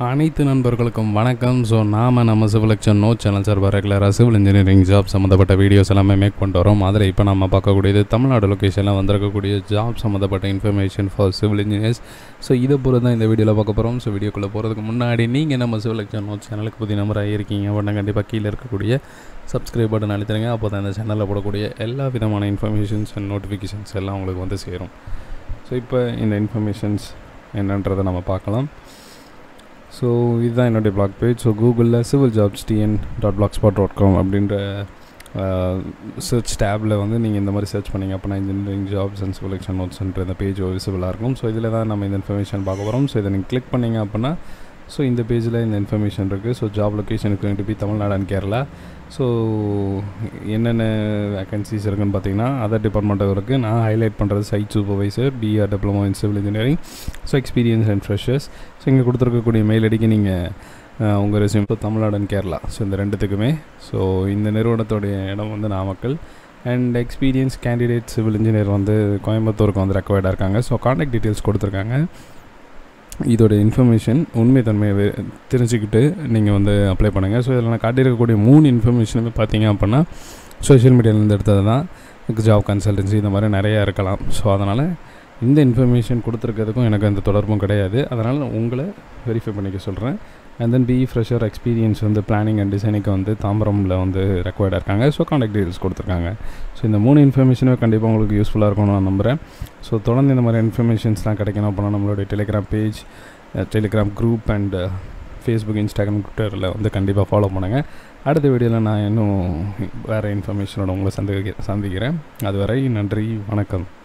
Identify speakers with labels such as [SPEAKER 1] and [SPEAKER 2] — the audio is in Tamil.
[SPEAKER 1] அனைத்து நண்பர்களுக்கும் வணக்கம் ஸோ நாம் நம்ம சிவிலக்ஷன் நோ சேனல் சார் ரெகுலராக சிவில் இன்ஜினியரிங் ஜாப் சம்மந்தப்பட்ட வீடியோஸ் எல்லாமே மேக் பண்ணிட்டு வரோம் அதில் இப்போ நம்ம பார்க்கக்கூடியது தமிழ்நாடு லொக்கேஷனில் வந்திருக்கக்கூடிய ஜாப் சம்மந்தப்பட்ட information for civil engineers so இதை பொறுத்து தான் இந்த வீடியோவில் பார்க்க போகிறோம் ஸோ வீடியோக்குள்ளே போகிறதுக்கு முன்னாடி நீங்கள் நம்ம சிவிலக்ஷன் நோ சேனலுக்கு புதிய நம்பராக இருக்கீங்க அப்படின்னா கண்டிப்பாக கீழே இருக்கக்கூடிய சப்ஸ்கிரைப் பட்டன் அழுத்துறங்க அப்போ தான் இந்த சேனலில் போடக்கூடிய எல்லா விதமான இன்ஃபர்மேஷன்ஸ் அண்ட் நோட்டிஃபிகேஷன்ஸ் எல்லாம் உங்களுக்கு வந்து சேரும் ஸோ இப்போ இந்த இன்ஃபர்மேஷன்ஸ் என்னன்றதை நம்ம பார்க்கலாம் ஸோ இதுதான் என்னுடைய பிளாக் பேஜ் ஸோ கூகுளில் civil jobs TN dot blogspot dot com அப்படின்ற சர்ச் டேப்பில் வந்து நீங்கள் இந்த மாதிரி சர்ச் பண்ணிங்க அப்படின்னா இன்ஜினியரிங் ஜாப்ஸ் அண்ட் சிவிலெக்ஷன் நோட்ஸ்ன்ற இந்த பேஜ் விசிபிளாக இருக்கும் ஸோ இதில் தான் நம்ம இந்த இன்ஃபர்மேஷன் பார்க்க போகிறோம் ஸோ இதை நீங்கள் கிளிக் பண்ணிங்க அப்படின்னா ஸோ இந்த பேஜில் இந்த இன்ஃபர்மேஷன் இருக்குது so job location going be Tamil Nadu and Kerala so என்னென்ன வேக்கன்சிஸ் இருக்குன்னு பார்த்தீங்கன்னா அதர் டிபார்ட்மெண்ட்டும் இருக்குது நான் ஹைலைட் பண்ணுறது site supervisor BR diploma in civil engineering so experience and freshers so இங்கே கொடுத்துருக்கக்கூடிய மெயில் ஐடிக்கு நீங்கள் உங்கள் ரெசியூம் இப்போ தமிழ்நாடு அண்ட் கேரளா ஸோ இந்த ரெண்டுத்துக்குமே ஸோ இந்த நிறுவனத்தோடைய இடம் வந்து Namakkal and experience candidate civil engineer வந்து கோயம்புத்தூருக்கு வந்து ரெக்கவர்டாக இருக்காங்க ஸோ காண்டாக்ட் டீட்டெயில்ஸ் கொடுத்துருக்காங்க இதோட இன்ஃபர்மேஷன் உண்மை தன்மையை வே- தெரிஞ்சுக்கிட்டு நீங்கள் வந்து அப்ளை பண்ணுங்கள் ஸோ இதில் நான் காட்டியிருக்கக்கூடிய மூணு இன்ஃபர்மேஷனுமே பார்த்தீங்க அப்படின்னா சோஷியல் மீடியாவிலேருந்து எடுத்தது தான் ஜாப் கன்சல்டன்சி இந்த மாதிரி நிறையா இருக்கலாம் ஸோ அதனால் இந்த இன்ஃபர்மேஷன் கொடுத்துருக்கிறதுக்கும் எனக்கு எந்த தொடர்பும் கிடையாது அதனால் உங்களை வெரிஃபை பண்ணிக்க சொல்கிறேன் and then be fresher experience வந்து பிளானிங் அண்ட் டிசைனிங்க்கு வந்து தாம்பரமில் வந்து ரெக்வயர்டாக இருக்காங்க ஸோ காண்டாக்ட் டீட்டெயில்ஸ் கொடுத்துருக்காங்க ஸோ இந்த மூணு இன்ஃபர்மேஷனும் கண்டிப்பாக உங்களுக்கு யூஸ்ஃபுல்லாக இருக்கும்னு நான் நம்புகிறேன் ஸோ தொடர்ந்து இந்த மாதிரி இன்ஃபர்மேஷன்ஸ்லாம் கிடைக்கணும் அப்படின்னா நம்மளுடைய Telegram page Telegram group and Facebook Instagram ட்விட்டரில் வந்து கண்டிப்பாக ஃபாலோ பண்ணுங்கள் அடுத்த வீடியோவில் நான் இன்னும் வேறு இன்ஃபர்மேஷனோட உங்களை சந்திக்க சந்திக்கிறேன் அதுவரை நன்றி வணக்கம்